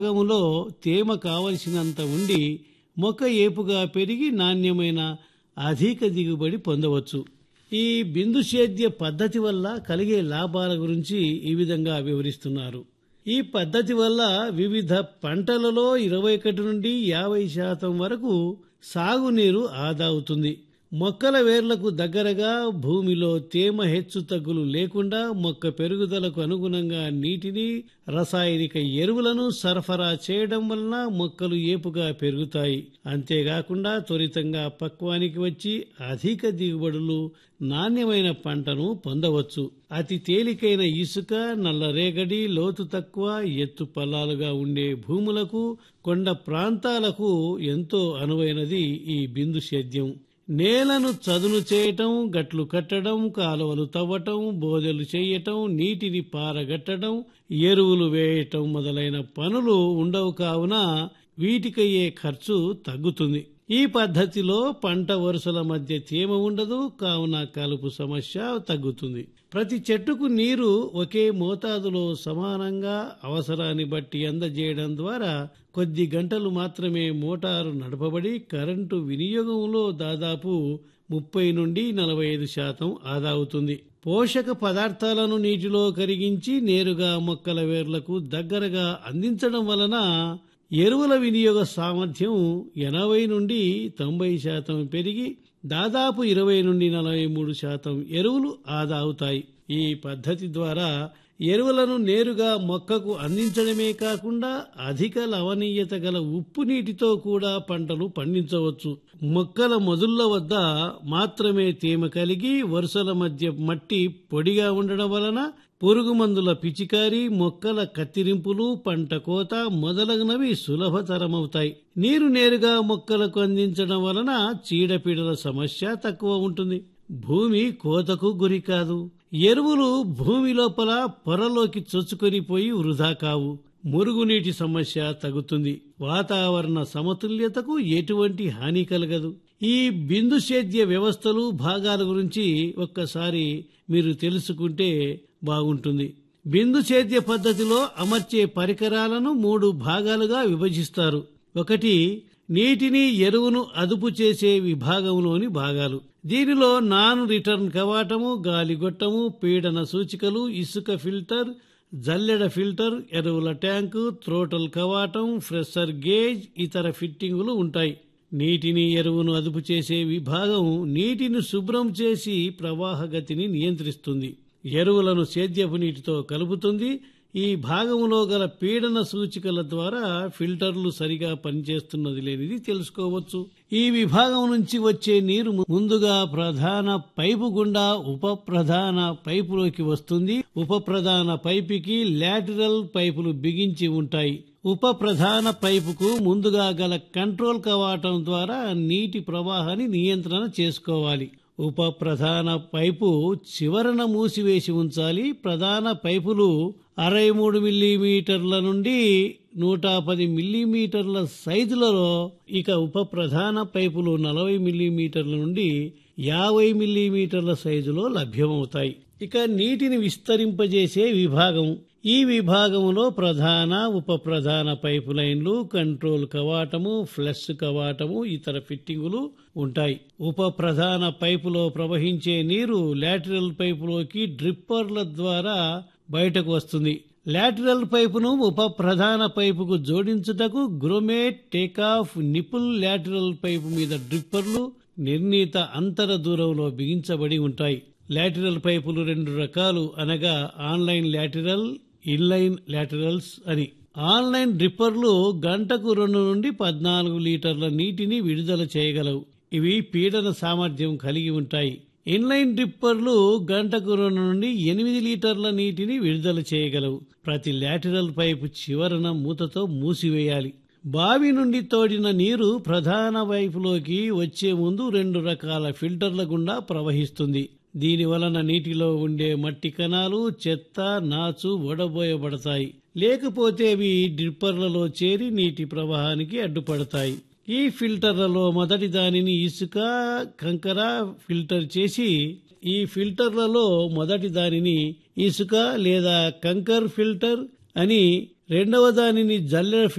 భాగములో తేమ కావలసినంత ఉండి మొక్క ఏపుగా పెరిగి నాణ్యమైన అధిక దిగుబడి పొందవచ్చు ఈ బిందు సేద్య పద్ధతి వల్ల కలిగే లాభాల గురించి ఈ విధంగా వివరిస్తున్నారు ఈ పద్ధతి వల్ల వివిధ పంటలలో ఇరవై ఒకటి నుండి యాభై శాతం వరకు సాగునీరు ఆదా అవుతుంది మొక్కల వేర్లకు దగ్గరగా భూమిలో తేమ హెచ్చు తగ్గులు లేకుండా మొక్క పెరుగుదలకు అనుగుణంగా నీటిని రసాయనిక ఎరువులను సరఫరా చేయడం వలన మొక్కలు ఏపుగా పెరుగుతాయి అంతేకాకుండా త్వరితంగా పక్వానికి వచ్చి అధిక దిగుబడులు నాణ్యమైన పంటను పొందవచ్చు అతి తేలికైన ఇసుక నల్లరేగడి లోతు తక్కువ ఎత్తు పల్లాలుగా ఉండే భూములకు కొండ ప్రాంతాలకు ఎంతో అనువైనది ఈ బిందు సేద్యం నేలను చదును చేయటం గట్లు కట్టడం కాలువలు తవ్వటం బోదెలు చేయటం నీటిని పారగట్టడం ఎరువులు వేయటం మొదలైన పనులు ఉండవు కావున వీటికయ్యే ఖర్చు తగ్గుతుంది ఈ పద్ధతిలో పంట వరుసల మధ్య తేమ ఉండదు కావున కలుపు సమస్య తగ్గుతుంది ప్రతి చెట్టుకు నీరు ఒకే మోతాదులో సమానంగా అవసరాన్ని బట్టి అందజేయడం ద్వారా కొద్ది గంటలు మాత్రమే మోటారు నడపబడి కరెంటు వినియోగంలో దాదాపు ముప్పై నుండి నలభై ఐదు శాతం ఆదా అవుతుంది పోషక పదార్థాలను నీటిలో కరిగించి నేరుగా మొక్కల వేర్లకు దగ్గరగా అందించడం వలన ఎరువుల వినియోగ సామర్థ్యం ఎనభై నుండి తొంభై శాతం పెరిగి దాదాపు ఇరవై నుండి నలభై మూడు శాతం ఎరువులు ఆదా అవుతాయి ఈ పద్ధతి ద్వారా ఎరువులను నేరుగా మొక్కకు అందించడమే కాకుండా అధిక లవణీయత గల ఉప్పు నీటితో కూడా పంటలు పండించవచ్చు మొక్కల మొదుళ్ల వద్ద మాత్రమే తేమ కలిగి వరుసల మధ్య మట్టి పొడిగా ఉండడం వలన పురుగు మందుల పిచికారి మొక్కల కత్తిరింపులు పంట కోత మొదలగునవి సులభతరమవుతాయి నీరు నేరుగా మొక్కలకు అందించడం వలన చీడపీడల సమస్య తక్కువ ఉంటుంది భూమి కోతకు గురి కాదు ఎరువులు భూమి లోపల పొరలోకి చొచ్చుకొని పోయి వృధా కావు మురుగునీటి సమస్య తగ్గుతుంది వాతావరణ సమతుల్యతకు ఎటువంటి హాని కలగదు ఈ బిందు సేద్య వ్యవస్థలు భాగాల గురించి ఒక్కసారి మీరు తెలుసుకుంటే బాగుంటుంది బిందు సేద్య పద్ధతిలో అమర్చే పరికరాలను మూడు భాగాలుగా విభజిస్తారు ఒకటి నీటిని ఎరువును అదుపు చేసే విభాగంలోని భాగాలు దీనిలో నాన్ రిటర్న్ కవాటము గాలిగొట్టము పీడన సూచికలు ఇసుక ఫిల్టర్ జల్లెడ ఫిల్టర్ ఎరువుల ట్యాంకు త్రోటల్ కవాటం ఫ్రెషర్ గేజ్ ఇతర ఫిట్టింగులు ఉంటాయి నీటిని ఎరువును అదుపు చేసే విభాగం నీటిని శుభ్రం చేసి ప్రవాహ గతిని నియంత్రిస్తుంది ఎరువులను సేద్యపు నీటితో కలుపుతుంది ఈ భాగంలో గల పీడన సూచికల ద్వారా ఫిల్టర్లు సరిగా పనిచేస్తున్నది లేనిది తెలుసుకోవచ్చు ఈ విభాగం నుంచి వచ్చే నీరు ముందుగా ప్రధాన పైపు గుండా ఉప ప్రధాన పైపులోకి వస్తుంది ఉప ప్రధాన పైపుకి లాటరల్ పైపులు బిగించి ఉంటాయి ఉప ప్రధాన పైపుకు ముందుగా గల కంట్రోల్ కవాటం ద్వారా నీటి ప్రవాహాన్ని నియంత్రణ చేసుకోవాలి ఉప ప్రధాన పైపు చివరన మూసివేసి ఉంచాలి ప్రధాన పైపులు అరవై మూడు మిల్లీమీటర్ల నుండి నూట పది మిల్లీమీటర్ల సైజులలో ఇక ఉప ప్రధాన పైపులు నలభై మిల్లీమీటర్ల నుండి యాభై మిల్లీమీటర్ల సైజులో లభ్యమవుతాయి ఇక నీటిని విస్తరింపజేసే విభాగం ఈ విభాగంలో ప్రధాన ఉప ప్రధాన పైపు లైన్లు కంట్రోల్ కవాటము ఫ్లష్ కవాటము ఇతర ఫిట్టింగులు ఉంటాయి ఉప ప్రధాన పైపులో ప్రవహించే నీరు లాటరల్ పైపులోకి డ్రిప్పర్ల ద్వారా బయటకు వస్తుంది లాటరల్ పైపును ఉప ప్రధాన పైపుకు జోడించుటకు grommet take off nipple lateral pipe మీద డ్రిప్పర్లు నిర్ణీత అంతర దూరంలో బిగించబడి ఉంటాయి లాటరల్ పైపులు రెండు రకాలు అనగా ఆన్లైన్ లాటరల్ ఇన్లైన్ లాటరల్స్ అని ఆన్లైన్ డ్రిప్పర్లు గంటకు రెండు నుండి పద్నాలుగు లీటర్ల నీటిని విడుదల చేయగలవు ఇవి పీడన సామర్థ్యం కలిగి ఉంటాయి ఇన్లైన్ డ్రిప్పర్లు గంటకు రెండు నుండి ఎనిమిది లీటర్ల నీటిని విడుదల చేయగలవు ప్రతి లాటరల్ పైపు చివరన మూతతో మూసివేయాలి బావి నుండి తోడిన నీరు ప్రధాన వైపులోకి వచ్చే ముందు రెండు రకాల ఫిల్టర్ల గుండా ప్రవహిస్తుంది దీని వలన నీటిలో ఉండే మట్టి కణాలు చెత్త నాచు వడబోయబడతాయి లేకపోతే అవి డ్రిప్పర్లలో చేరి నీటి ప్రవాహానికి అడ్డుపడతాయి ఈ ఫిల్టర్లలో మొదటి దానిని ఇసుక కంకర ఫిల్టర్ చేసి ఈ ఫిల్టర్లలో మొదటి దానిని ఇసుక లేదా కంకర్ ఫిల్టర్ అని రెండవ దానిని జల్లెడ